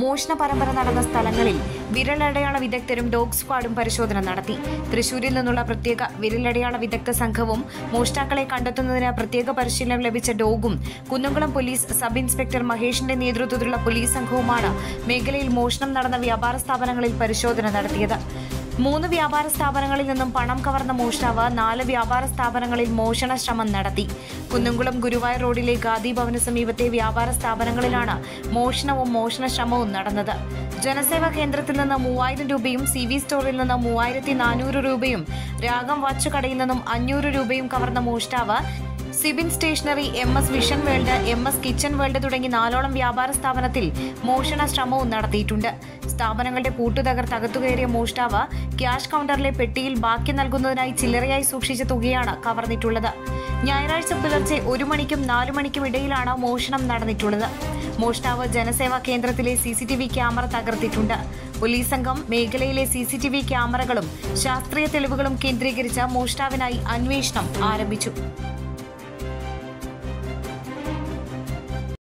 മോഷണ പരമ്പര നടന്ന സ്ഥലങ്ങളിൽ വിരലടയാള വിദഗ്ധരും ഡോഗ് സ്ക്വാഡും പരിശോധന നടത്തി തൃശൂരിൽ നിന്നുള്ള പ്രത്യേക വിരലടയാള വിദഗ്ധ സംഘവും മോഷ്ടാക്കളെ കണ്ടെത്തുന്നതിന് പ്രത്യേക പരിശീലനം ലഭിച്ച ഡോഗും കുന്നംകുളം പോലീസ് സബ് ഇൻസ്പെക്ടർ മഹേഷിന്റെ നേതൃത്വത്തിലുള്ള പോലീസ് സംഘവുമാണ് മേഖലയിൽ മോഷണം നടന്ന വ്യാപാര സ്ഥാപനങ്ങളിൽ പരിശോധന നടത്തിയത് മൂന്ന് വ്യാപാര സ്ഥാപനങ്ങളിൽ നിന്നും പണം കവർന്ന മോഷ്ടാവ് നാല് വ്യാപാര സ്ഥാപനങ്ങളിൽ മോഷണ ശ്രമം നടത്തി കുന്നംകുളം ഗുരുവായൂർ റോഡിലെ ഗാന്ധി ഭവന് സമീപത്തെ വ്യാപാര സ്ഥാപനങ്ങളിലാണ് മോഷണവും മോഷണ ശ്രമവും നടന്നത് ജനസേവാ കേന്ദ്രത്തിൽ നിന്ന് മൂവായിരം രൂപയും സി വി സ്റ്റോറിൽ നിന്ന് മൂവായിരത്തി നാനൂറ് രൂപയും രാഗം വാച്ച് കടയിൽ നിന്നും അഞ്ഞൂറ് രൂപയും കവർന്ന മോഷ്ടാവ് Sibin stationery M S vision world M S kitchen world തുടങ്ങി നാലോളം വ്യാപാര സ്ഥാപനത്തിൽ മോഷണ ശ്രമവും നടത്തിയിട്ടുണ്ട് സ്ഥാപനങ്ങളുടെ പൂട്ടു തകർത്ത് അകത്തുകയറിയ മോഷ്ടാവ് ക്യാഷ് കൗണ്ടറിലെ പെട്ടിയിൽ ബാക്കി നൽകുന്നതിനായി ചില്ലറയായി സൂക്ഷിച്ച തുകയാണ് കവർന്നിട്ടുള്ളത് ഞായറാഴ്ച പുലർച്ചെ ഒരു മണിക്കും നാലു മണിക്കും ഇടയിലാണ് മോഷണം നടന്നിട്ടുള്ളത് മോഷ്ടാവ് ജനസേവാ കേന്ദ്രത്തിലെ C C T V camera തകർത്തിട്ടുണ്ട് പോലീസ് സംഘം മേഖലയിലെ സി സി ടി വി ക്യാമറകളും ശാസ്ത്രീയ തെളിവുകളും കേന്ദ്രീകരിച്ച് മോഷ്ടാവിനായി അന്വേഷണം ആരംഭിച്ചു